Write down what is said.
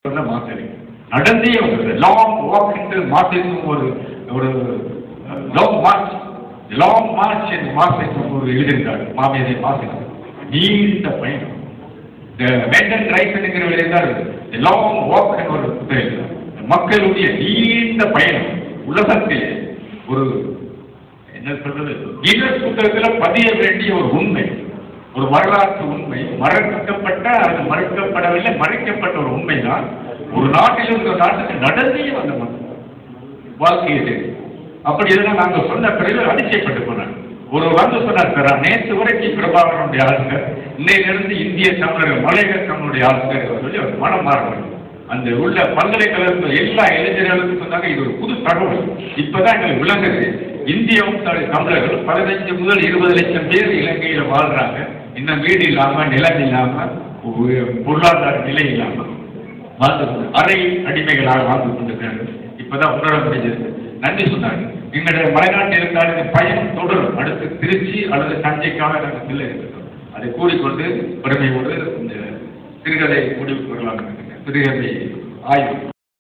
சொன்ன மார்க்சிசம் நடந்தே வந்தது லாங் வாக் என்று மார்க்சிசம் ஒரு ஒரு லாங் மார்ச் லாங் மார்ச் என்று மார்க்சிசம் ஒரு எழுதியிருந்தார் மாமேதை மார்க்சிசம் நீண்ட பயணம் இந்த வேண்டன் ரைஸ் என்கிற எழுதினார் லாங் வாக் என்ற ஒரு புத்தகம் எழுதினார். மக்களுடைய நீண்ட பயணம் உலகத்தில் ஒரு என்ன சொல்றது கின்னஸ் புத்தகத்துல பதிய வேண்டிய ஒரு உண்மை ஒரு வரலாற்று உண்மை மறைக்கப்பட்ட அது மறைக்கப்படவில்லை மறைக்கப்பட்ட ஒரு உண்மைதான் ஒரு நாட்டிலிருந்து ஒரு நாட்டுக்கு நடந்தே வந்த மக்கள் வாழ்க்கையில் அப்படி இதெல்லாம் நாங்க சொன்ன பிறகு அதிசயப்பட்டு போனாங்க ஒரு வந்து சொன்னார் சார் நேற்று வரைக்கும் பிரபாகரனுடைய ஆளுநர் இன்னையிலிருந்து இந்திய தமிழர்கள் மலையக தமிழுடைய ஆளுநர் சொல்லி அவர் மனம் மாறணும் அந்த உள்ள பல்கலைக்கழகத்தில் எல்லா இளைஞர்களுக்கும் சொன்னாங்க இது ஒரு புது தகவல் இப்பதான் எங்களுக்கு விளங்குது இந்தியாவும் த- தமிழர்கள் பதினைஞ்சு முதல் இருபது லட்சம் பேர் இலங்கையில வாழ்றாங்க இன்னும் வீடு இல்லாம நிலம் இல்லாம உ- பொருளாதார நிலை இல்லாம வாழ்ந்து கொண்டு அரை அடிமைகளாக வாழ்ந்து கொண்டிருக்கிறார்கள் இப்பதான் உணர முடிஞ்சது நன்றி சொன்னாங்க எங்களுடைய மலைநாட்டில் இருந்தால் இந்த பயணம் தொடரும் அடுத்து திருச்சி அல்லது தஞ்சைக்காக நாங்கள் செல்ல இருக்கிறோம் அதை கூறிக்கொண்டு பெருமையோடு இந்த சிறுகதை முடிவுக்கு வரலாம் சிறுகதை ஆய்வு